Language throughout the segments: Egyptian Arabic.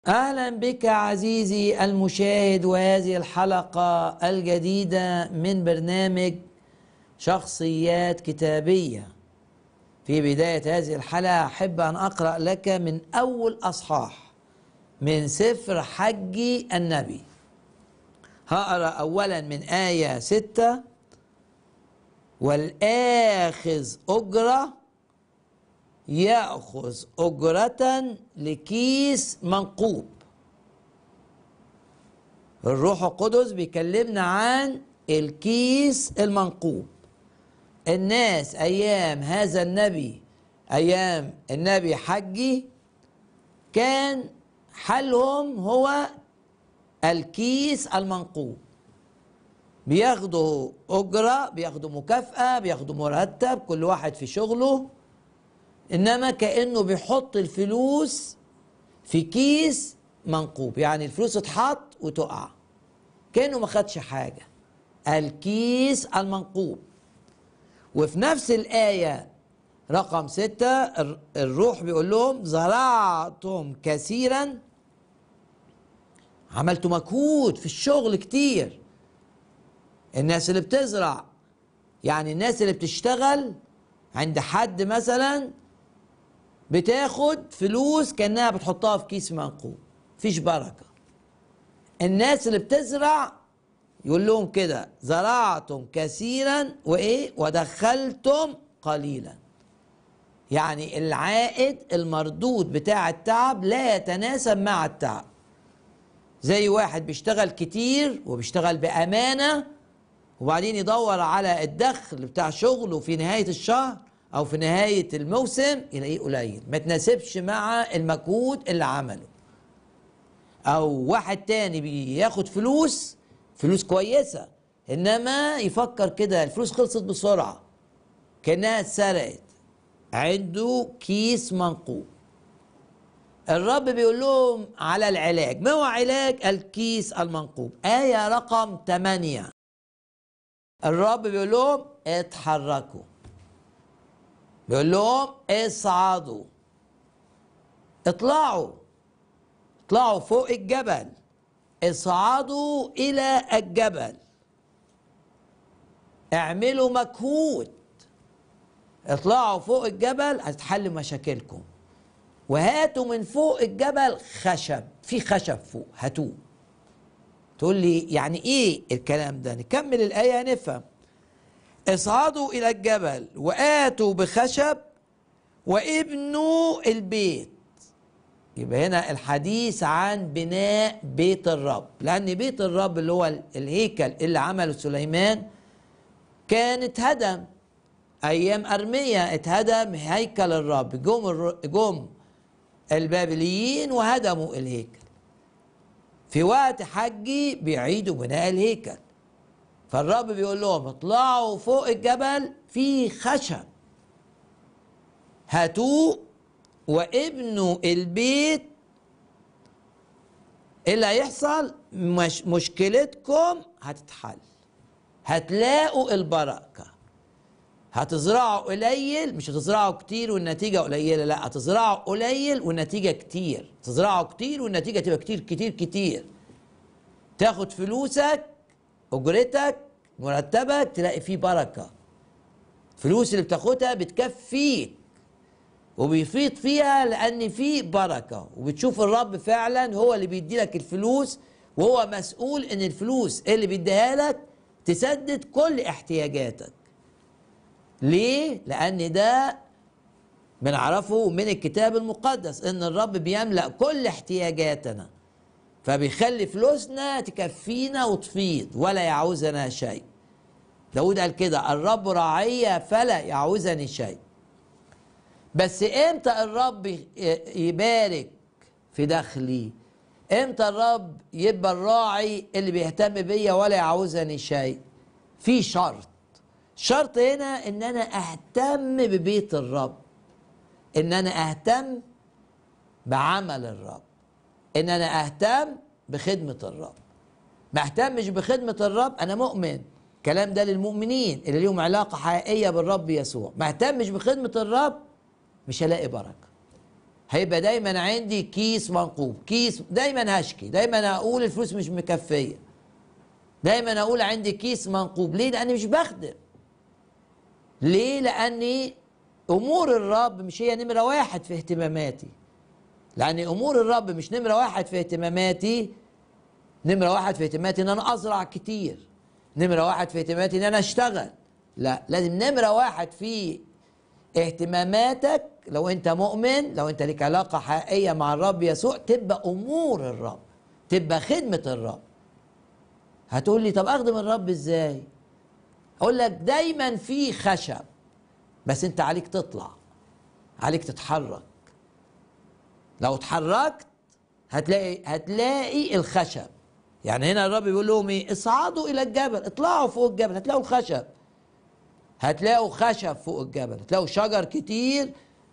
اهلا بك عزيزي المشاهد وهذه الحلقه الجديده من برنامج شخصيات كتابيه في بدايه هذه الحلقه احب ان اقرا لك من اول اصحاح من سفر حج النبي هقرا اولا من ايه سته والاخذ اجره ياخذ اجره لكيس منقوب الروح القدس بيكلمنا عن الكيس المنقوب الناس ايام هذا النبي ايام النبي حجي كان حلهم هو الكيس المنقوب بياخدوا اجره بياخدوا مكافاه بياخدوا مرتب كل واحد في شغله انما كانه بيحط الفلوس في كيس منقوب يعني الفلوس تتحط وتقع كانه ما خدش حاجه الكيس المنقوب وفي نفس الايه رقم ستة الروح بيقول لهم زرعتم كثيرا عملتوا مجهود في الشغل كتير الناس اللي بتزرع يعني الناس اللي بتشتغل عند حد مثلا بتاخد فلوس كانها بتحطها في كيس منقوب مفيش بركه الناس اللي بتزرع يقول لهم كده زرعتم كثيرا وايه ودخلتم قليلا يعني العائد المردود بتاع التعب لا يتناسب مع التعب زي واحد بيشتغل كتير وبيشتغل بامانه وبعدين يدور على الدخل بتاع شغله في نهايه الشهر او في نهايه الموسم يلاقيه قليل ما تناسبش مع المجهود اللي عمله او واحد تاني بياخد فلوس فلوس كويسه انما يفكر كده الفلوس خلصت بسرعه كانها اتسرقت عنده كيس منقوب الرب بيقول لهم على العلاج ما هو علاج الكيس المنقوب آية رقم 8 الرب بيقول لهم اتحركوا بيقول لهم اصعدوا اطلعوا اطلعوا فوق الجبل اصعدوا الى الجبل اعملوا مجهود اطلعوا فوق الجبل هتتحل مشاكلكم وهاتوا من فوق الجبل خشب في خشب فوق هاتوه تقول لي يعني ايه الكلام ده نكمل الايه نفهم اصعدوا الى الجبل واتوا بخشب وابنوا البيت يبقى هنا الحديث عن بناء بيت الرب لان بيت الرب اللي هو الهيكل اللي عمله سليمان كان اتهدم ايام ارميا اتهدم هيكل الرب جم جم البابليين وهدموا الهيكل في وقت حجي بيعيدوا بناء الهيكل فالرب بيقول لهم اطلعوا فوق الجبل في خشب هاتوه وابنوا البيت ايه اللي هيحصل مش مشكلتكم هتتحل هتلاقوا البركه هتزرعوا قليل مش هتزرعوا كتير والنتيجة قليلة لا هتزرعوا قليل والنتيجة كتير تزرعوا كتير والنتيجة تبقى كتير كتير كتير تاخد فلوسك اجرتك مرتبك تلاقي فيه بركة فلوس اللي بتاخدها بتكفيك وبيفيض فيها لان في بركة وبتشوف الرب فعلا هو اللي بيدي لك الفلوس وهو مسؤول ان الفلوس اللي بيديها لك تسدد كل احتياجاتك ليه؟ لأن ده بنعرفه من الكتاب المقدس إن الرب بيملأ كل احتياجاتنا فبيخلي فلوسنا تكفينا وتفيض ولا يعوزنا شيء داود قال كده الرب راعية فلا يعوزني شيء بس امتى الرب يبارك في دخلي امتى الرب يبقى الراعي اللي بيهتم بيا ولا يعوزني شيء في شرط شرط هنا ان انا اهتم ببيت الرب ان انا اهتم بعمل الرب ان انا اهتم بخدمة الرب ما اهتمش بخدمة الرب انا مؤمن الكلام ده للمؤمنين اللي ليهم علاقة حقيقية بالرب يسوع ما اهتمش بخدمة الرب مش هلاقي بركة هيبقى دايما عندي كيس منقوب كيس دايما هشكي دايما اقول الفلوس مش مكفيه دايما اقول عندي كيس منقوب ليه لاني مش بخدم ليه لاني امور الرب مش هي نمره واحد في اهتماماتي لان امور الرب مش نمره واحد في اهتماماتي نمره واحد في اهتماماتي ان انا ازرع كتير نمره واحد في اهتماماتي ان انا اشتغل لا لازم نمره واحد في اهتماماتك لو انت مؤمن لو انت لك علاقه حقيقيه مع الرب يسوع تبقى امور الرب تبقى خدمه الرب هتقول لي طب اخدم الرب ازاي اقول لك دايما في خشب بس انت عليك تطلع عليك تتحرك لو اتحركت هتلاقي هتلاقي الخشب يعني هنا الرب بيقول لهم ايه اصعدوا الى الجبل اطلعوا فوق الجبل هتلاقوا الخشب هتلاقوا خشب فوق الجبل هتلاقوا شجر كتير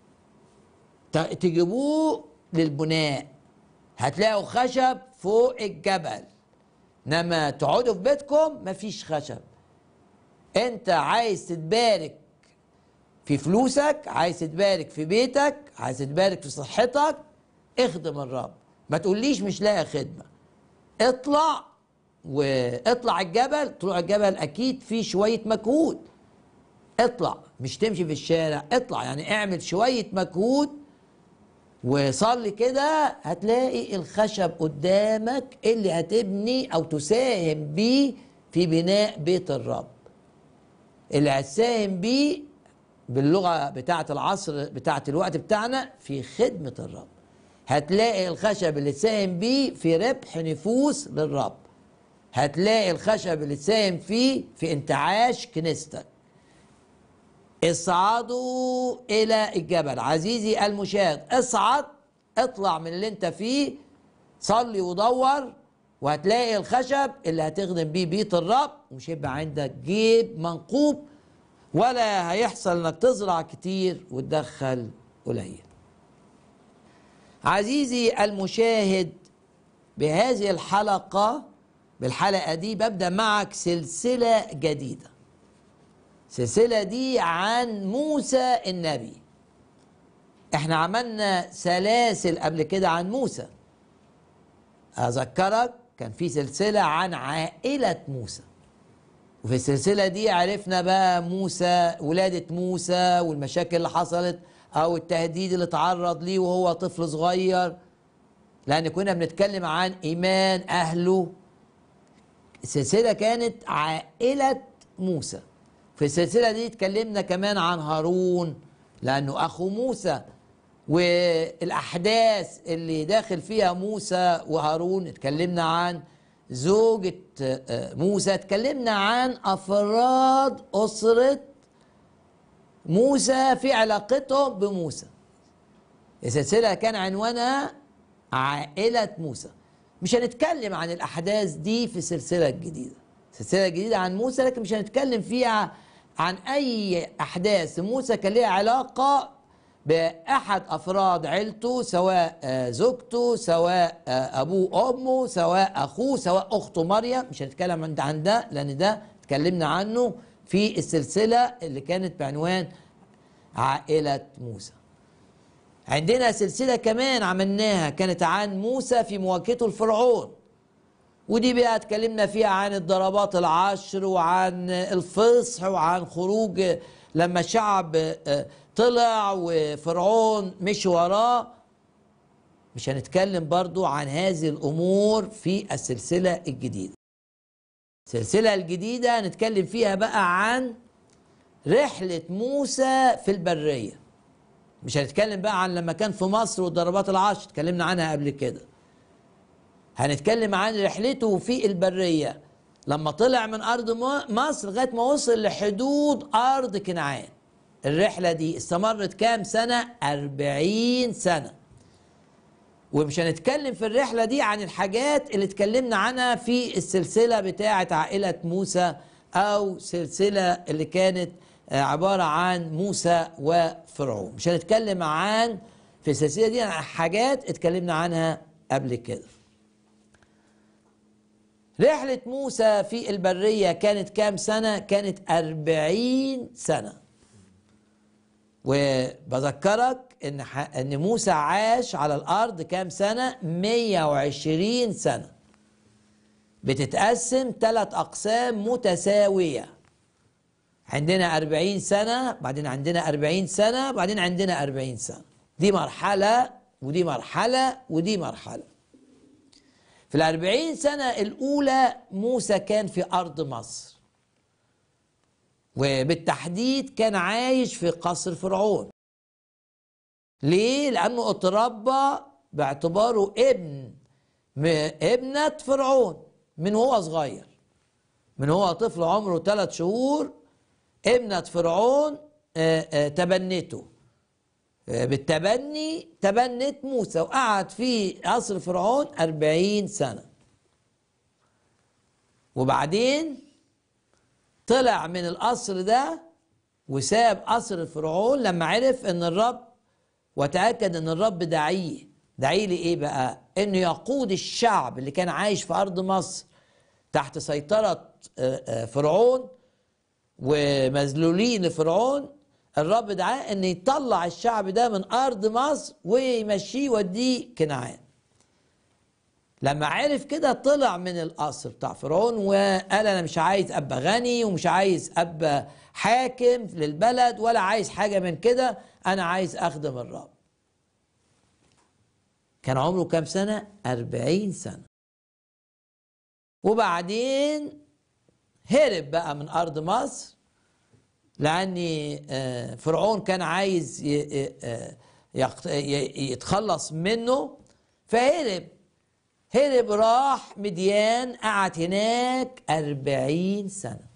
تجيبوه للبناء هتلاقوا خشب فوق الجبل انما تقعدوا في بيتكم مفيش خشب انت عايز تتبارك في فلوسك عايز تتبارك في بيتك عايز تتبارك في صحتك اخدم الرب ما تقوليش مش لاقي خدمة اطلع واطلع الجبل طلوع الجبل اكيد فيه شوية مجهود اطلع مش تمشي في الشارع اطلع يعني اعمل شوية مجهود وصلي كده هتلاقي الخشب قدامك اللي هتبني او تساهم بيه في بناء بيت الرب اللي هتساهم بيه باللغه بتاعه العصر بتاعه الوقت بتاعنا في خدمه الرب هتلاقي الخشب اللي تساهم بيه في ربح نفوس للرب هتلاقي الخشب اللي تساهم فيه في انتعاش كنيستك اصعدوا الى الجبل عزيزي المشاهد اصعد اطلع من اللي انت فيه صلي ودور وهتلاقي الخشب اللي هتخدم بيه بيت الرب ومش هيبقى عندك جيب منقوب ولا هيحصل انك تزرع كتير وتدخل قليل عزيزي المشاهد بهذه الحلقة بالحلقة دي ببدأ معك سلسلة جديدة السلسلة دي عن موسى النبي احنا عملنا سلاسل قبل كده عن موسى أذكرك كان في سلسلة عن عائلة موسى وفي السلسلة دي عرفنا بقى موسى ولادة موسى والمشاكل اللي حصلت أو التهديد اللي تعرض ليه وهو طفل صغير لأن كنا بنتكلم عن إيمان أهله السلسلة كانت عائلة موسى في السلسلة دي اتكلمنا كمان عن هارون لأنه أخو موسى والأحداث اللي داخل فيها موسى وهارون اتكلمنا عن زوجة موسى اتكلمنا عن أفراد أسرة موسى في علاقتهم بموسى السلسلة كان عنوانها عائلة موسى مش هنتكلم عن الأحداث دي في السلسلة الجديدة السلسلة الجديدة عن موسى لكن مش هنتكلم فيها عن أي أحداث موسى كان ليها علاقة بأحد أفراد عيلته سواء زوجته سواء أبوه أمه سواء أخوه سواء أخته مريم مش هنتكلم عن ده لأن ده اتكلمنا عنه في السلسلة اللي كانت بعنوان عائلة موسى عندنا سلسلة كمان عملناها كانت عن موسى في مواجهته لفرعون ودي بقى اتكلمنا فيها عن الضربات العشر وعن الفصح وعن خروج لما الشعب طلع وفرعون مشي وراه مش هنتكلم برضو عن هذه الأمور في السلسلة الجديدة السلسلة الجديدة هنتكلم فيها بقى عن رحلة موسى في البرية مش هنتكلم بقى عن لما كان في مصر والضربات العشر اتكلمنا عنها قبل كده هنتكلم عن رحلته في البرية لما طلع من أرض مصر لغاية ما وصل لحدود أرض كنعان الرحلة دي استمرت كام سنة؟ أربعين سنة ومش هنتكلم في الرحلة دي عن الحاجات اللي اتكلمنا عنها في السلسلة بتاعة عائلة موسى أو سلسلة اللي كانت عبارة عن موسى وفرعون مش هنتكلم عن في السلسلة دي عن حاجات اتكلمنا عنها قبل كده رحلة موسى في البرية كانت كام سنة؟ كانت أربعين سنة وبذكرك ان ح... ان موسى عاش على الارض كام سنه 120 سنه بتتقسم ثلاث اقسام متساويه عندنا 40 سنه بعدين عندنا 40 سنه بعدين عندنا 40 سنه دي مرحله ودي مرحله ودي مرحله في الأربعين سنة الأولى موسى كان في أرض مصر وبالتحديد كان عايش في قصر فرعون ليه؟ لأنه اتربى باعتباره ابن ابنة فرعون من هو صغير من هو طفل عمره ثلاث شهور ابنة فرعون تبنته بالتبني تبنت موسى وقعد في قصر فرعون أربعين سنة وبعدين طلع من القصر ده وساب قصر فرعون لما عرف ان الرب وتأكد ان الرب داعيه داعيه لإيه بقى انه يقود الشعب اللي كان عايش في أرض مصر تحت سيطرة فرعون ومذلولين لفرعون الرب دعاه ان يطلع الشعب ده من ارض مصر ويمشيه يوديه كنعان لما عرف كده طلع من القصر بتاع فرعون وقال انا مش عايز ابقى غني ومش عايز ابقى حاكم للبلد ولا عايز حاجه من كده انا عايز اخدم الرب كان عمره كام سنه أربعين سنه وبعدين هرب بقى من ارض مصر لأن فرعون كان عايز يتخلص منه فهرب هرب راح مديان قعد هناك أربعين سنة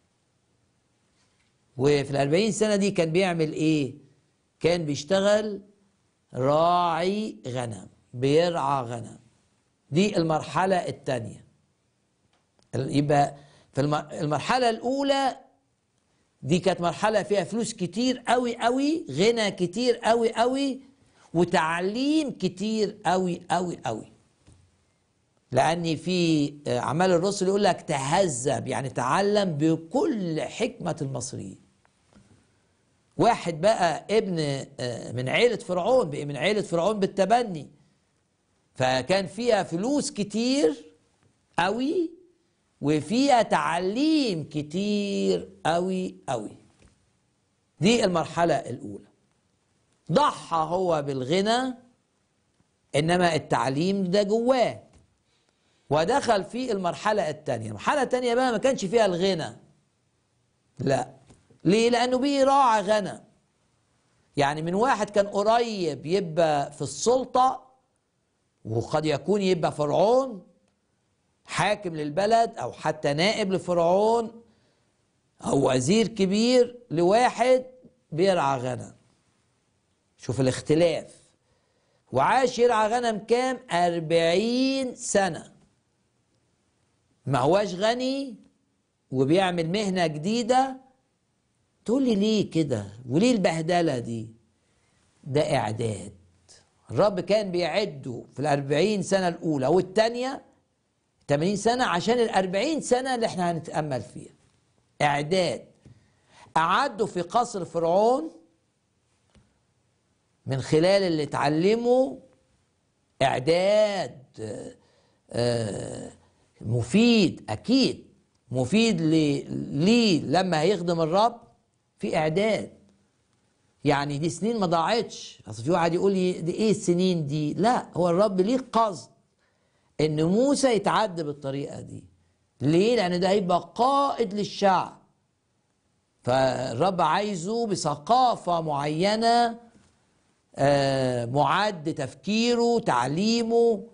وفي الأربعين سنة دي كان بيعمل إيه؟ كان بيشتغل راعي غنم بيرعى غنم دي المرحلة الثانية يبقى في المرحلة الأولى دي كانت مرحلة فيها فلوس كتير قوي قوي غنى كتير قوي قوي وتعليم كتير قوي قوي قوي لأن في أعمال الرسل يقول لك تهذب يعني تعلم بكل حكمة المصريين واحد بقى ابن من عيلة فرعون بقى من عيلة فرعون بالتبني فكان فيها فلوس كتير قوي وفيها تعليم كتير قوي قوي دي المرحلة الأولى ضحى هو بالغنى إنما التعليم ده جواه ودخل في المرحلة الثانية المرحلة الثانية بقى ما كانش فيها الغنى لا ليه لأنه بيراعى غنى يعني من واحد كان قريب يبقى في السلطة وقد يكون يبقى فرعون حاكم للبلد او حتى نائب لفرعون او وزير كبير لواحد بيرعى غنم شوف الاختلاف وعاش يرعى غنم كام أربعين سنة ما هواش غني وبيعمل مهنة جديدة تقول لي ليه كده وليه البهدلة دي ده إعداد الرب كان بيعده في الأربعين سنة الأولى والتانية 80 سنة عشان ال 40 سنة اللي احنا هنتأمل فيها إعداد أعدوا في قصر فرعون من خلال اللي اتعلموا إعداد مفيد أكيد مفيد ليه لما هيخدم الرب في إعداد يعني دي سنين ما ضاعتش اصل في واحد يقول لي دي ايه السنين دي لا هو الرب ليه قصد ان موسى يتعدى بالطريقه دي ليه لان ده هيبقى قائد للشعب فالرب عايزه بثقافه معينه آه معد تفكيره تعليمه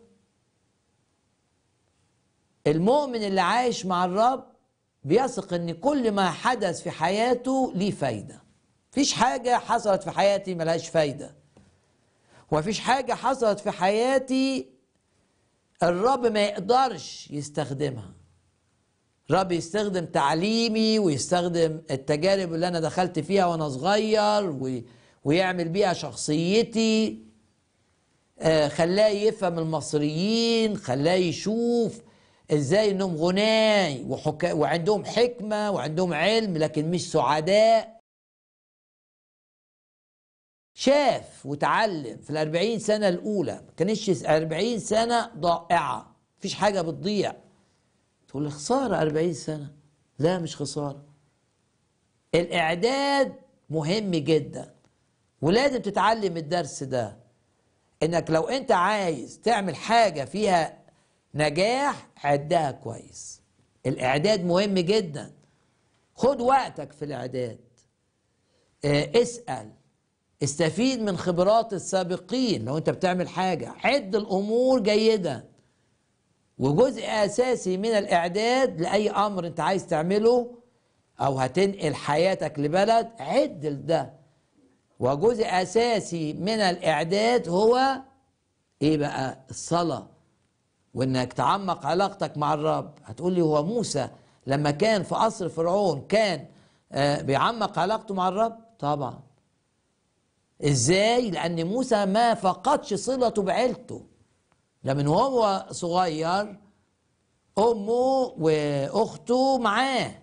المؤمن اللي عايش مع الرب بيثق ان كل ما حدث في حياته ليه فايده مفيش حاجه حصلت في حياتي ملهاش فايده ومفيش حاجه حصلت في حياتي الرب ما يقدرش يستخدمها الرب يستخدم تعليمي ويستخدم التجارب اللي انا دخلت فيها وانا صغير ويعمل بيها شخصيتي آه خلاه يفهم المصريين خلاه يشوف ازاي انهم غناي وحكا وعندهم حكمه وعندهم علم لكن مش سعداء شاف وتعلم في الأربعين سنة الأولى ما كانش أربعين سنة ضائعة مفيش حاجة بتضيع تقول لي خسارة أربعين سنة لا مش خسارة الإعداد مهم جدا ولازم تتعلم الدرس ده انك لو انت عايز تعمل حاجة فيها نجاح عدها كويس الاعداد مهم جدا خد وقتك في الاعداد اه اسأل استفيد من خبرات السابقين لو انت بتعمل حاجة عد الامور جيدا وجزء اساسي من الاعداد لاي امر انت عايز تعمله او هتنقل حياتك لبلد عد ده وجزء اساسي من الاعداد هو ايه بقى الصلاه وانك تعمق علاقتك مع الرب هتقول لي هو موسى لما كان في قصر فرعون كان آه بيعمق علاقته مع الرب طبعا ازاي لان موسى ما فقدش صلته بعيلته ده من وهو صغير امه واخته معاه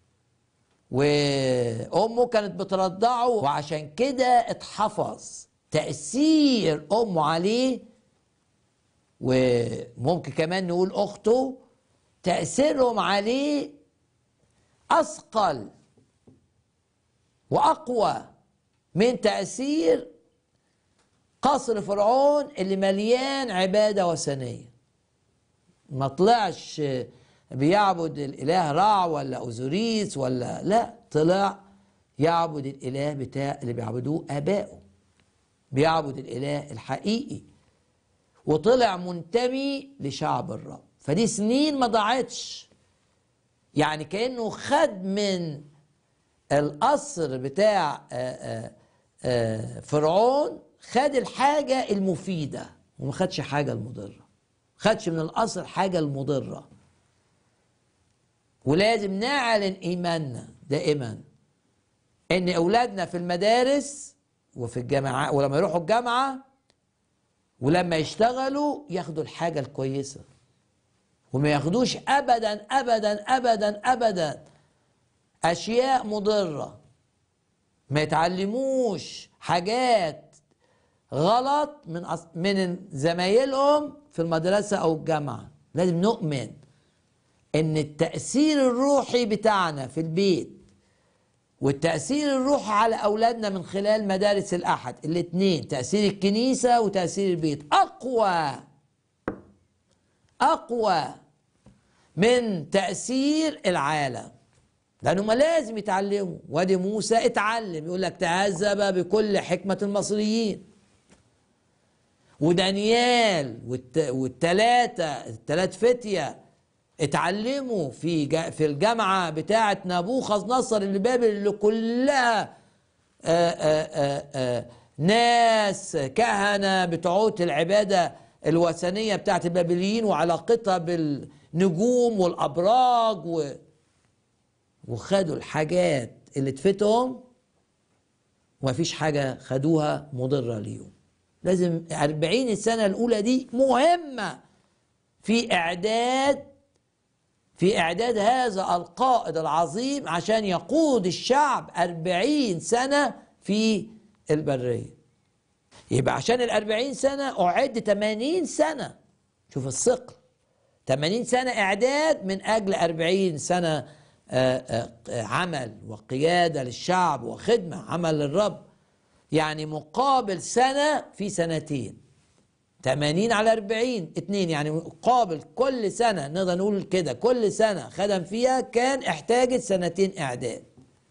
وامه كانت بترضعه وعشان كده اتحفظ تاثير امه عليه وممكن كمان نقول اخته تاثيرهم عليه اثقل واقوى من تاثير قصر فرعون اللي مليان عباده وثنيه ما طلعش بيعبد الاله رع ولا اوزوريس ولا لا طلع يعبد الاله بتاع اللي بيعبدوه ابائه بيعبد الاله الحقيقي وطلع منتمي لشعب الرب فدي سنين ما ضاعتش يعني كانه خد من القصر بتاع آآ آآ فرعون خد الحاجه المفيده وما خدش حاجه المضره خدش من القصر حاجه المضره ولازم نعلن ايماننا دائما ان اولادنا في المدارس وفي الجامعات ولما يروحوا الجامعه ولما يشتغلوا ياخدوا الحاجه الكويسه وما ياخدوش ابدا ابدا ابدا ابدا اشياء مضره ما يتعلموش حاجات غلط من أص... من زمايلهم في المدرسه او الجامعه لازم نؤمن ان التأثير الروحي بتاعنا في البيت والتأثير الروحي على أولادنا من خلال مدارس الأحد الاثنين تأثير الكنيسة وتأثير البيت أقوى أقوى من تأثير العالم لأنهم لازم يتعلموا وادي موسى اتعلم يقول لك تهذب بكل حكمة المصريين ودانيال والتلاتة التلات فتية اتعلموا في في الجامعه بتاعه نبوخذ نصر اللي بابل اللي كلها آآ آآ آآ ناس كهنه بتوعات العباده الوثنيه بتاعه البابليين وعلاقتها بالنجوم والابراج و وخدوا الحاجات اللي تفتهم ومفيش حاجه خدوها مضره ليهم لازم 40 السنه الاولى دي مهمه في اعداد في إعداد هذا القائد العظيم عشان يقود الشعب أربعين سنة في البرية يبقى عشان الأربعين سنة أعد تمانين سنة شوف الثقل تمانين سنة إعداد من أجل أربعين سنة عمل وقيادة للشعب وخدمة عمل للرب يعني مقابل سنة في سنتين 80 على 40 اتنين يعني مقابل كل سنة نقدر نقول كده كل سنة خدم فيها كان احتاجت سنتين اعداد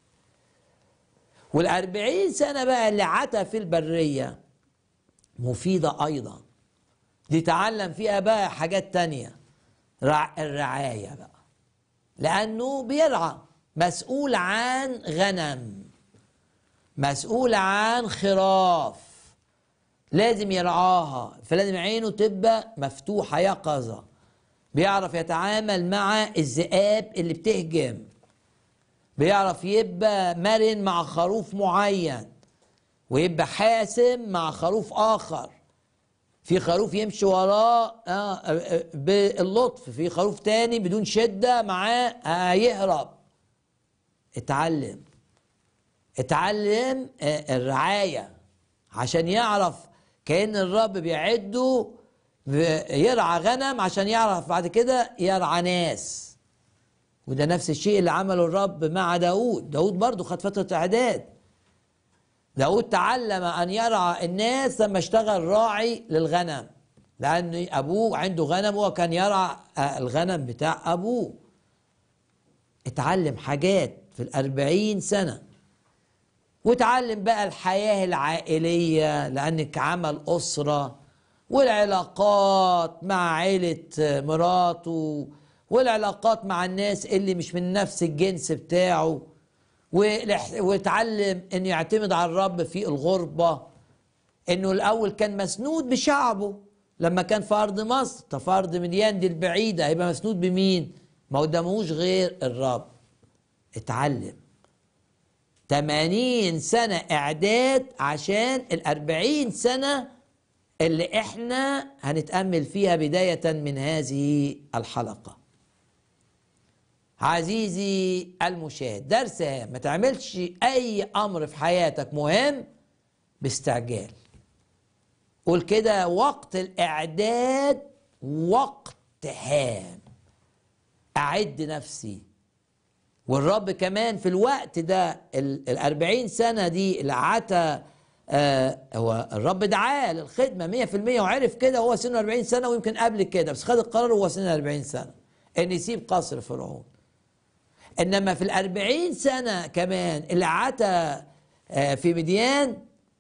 والأربعين سنة بقى اللي عتا في البرية مفيدة أيضا دي تعلم فيها بقى حاجات تانية رع الرعاية بقى لأنه بيرعى مسؤول عن غنم مسؤول عن خراف لازم يرعاها فلازم عينه تبقى مفتوحة يقظة بيعرف يتعامل مع الذئاب اللي بتهجم بيعرف يبقى مرن مع خروف معين ويبقى حاسم مع خروف آخر في خروف يمشي وراه آه باللطف في خروف تاني بدون شدة معاه هيهرب اتعلم اتعلم الرعاية عشان يعرف كأن الرب بيعده يرعى غنم عشان يعرف بعد كده يرعى ناس وده نفس الشيء اللي عمله الرب مع داود داود برضه خد فترة إعداد داود تعلم أن يرعى الناس لما اشتغل راعي للغنم لأن أبوه عنده غنم وهو كان يرعى الغنم بتاع أبوه اتعلم حاجات في الأربعين سنة وتعلم بقى الحياة العائلية لأنك عمل أسرة والعلاقات مع عيلة مراته والعلاقات مع الناس اللي مش من نفس الجنس بتاعه وتعلم انه يعتمد على الرب في الغربة انه الاول كان مسنود بشعبه لما كان في ارض مصر طب في ارض مديان دي البعيدة هيبقى مسنود بمين ما قدامهوش غير الرب اتعلم 80 سنة إعداد عشان الأربعين سنة اللي إحنا هنتأمل فيها بداية من هذه الحلقة عزيزي المشاهد درس ما تعملش أي أمر في حياتك مهم باستعجال قول كده وقت الإعداد وقت هام أعد نفسي والرب كمان في الوقت ده الأربعين سنة دي اللي قعدتها آه هو الرب دعاه للخدمة مية في المية وعرف كده هو سنه 40 سنة ويمكن قبل كده بس خد القرار وهو سنه 40 سنة إن يسيب قصر فرعون إنما في الأربعين سنة كمان اللي قعدتها آه في مديان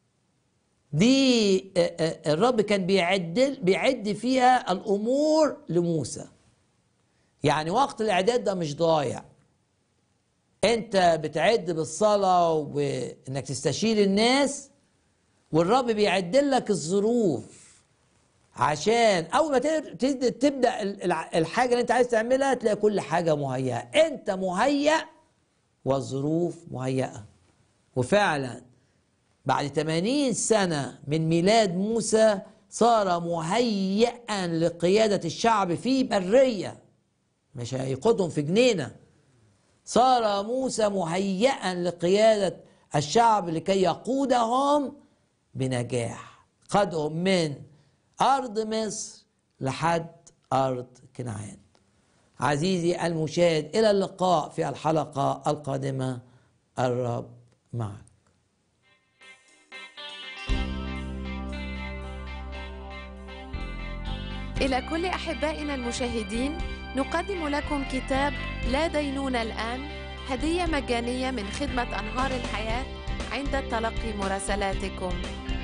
دي آه آه الرب كان بيعد بيعد فيها الأمور لموسى يعني وقت الإعداد ده مش ضايع انت بتعد بالصلاة وانك تستشير الناس والرب بيعد لك الظروف عشان اول ما تبدا الحاجه اللي انت عايز تعملها تلاقي كل حاجه مهيئه انت مهيأ والظروف مهيئه وفعلا بعد 80 سنه من ميلاد موسى صار مهيئا لقياده الشعب في بريه مش هيقودهم في جنينه صار موسى مهيئا لقيادة الشعب لكي يقودهم بنجاح قادهم من أرض مصر لحد أرض كنعان عزيزي المشاهد إلى اللقاء في الحلقة القادمة الرب معك إلى كل أحبائنا المشاهدين نقدم لكم كتاب لا دينون الآن هدية مجانية من خدمة أنهار الحياة عند تلقي مراسلاتكم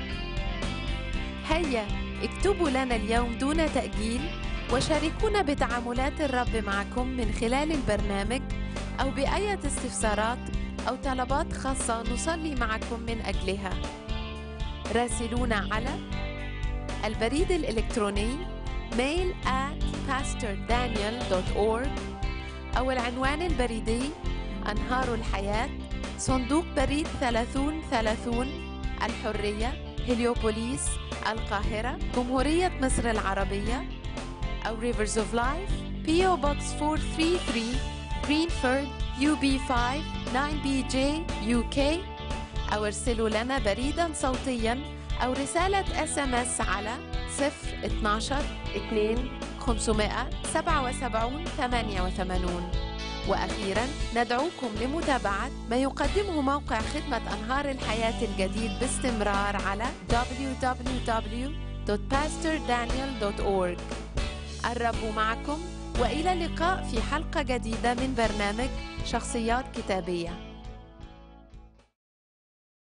هيا اكتبوا لنا اليوم دون تأجيل وشاركونا بتعاملات الرب معكم من خلال البرنامج أو بأية استفسارات أو طلبات خاصة نصلي معكم من أجلها راسلونا على البريد الإلكتروني mail at pastordaniel.org أو العنوان البريدي أنهار الحياة صندوق بريد 3030 الحرية هليوبوليس القاهرة جمهورية مصر العربية أو Rivers of Life PO Box 433 Greenford UB5 9BJ UK أو ارسلوا لنا بريدا صوتيا أو رسالة اس ام اس على 012 2 577 88 وأخيرا ندعوكم لمتابعة ما يقدمه موقع خدمة أنهار الحياة الجديد باستمرار على www.pastordaniel.org الرب معكم وإلى اللقاء في حلقة جديدة من برنامج شخصيات كتابية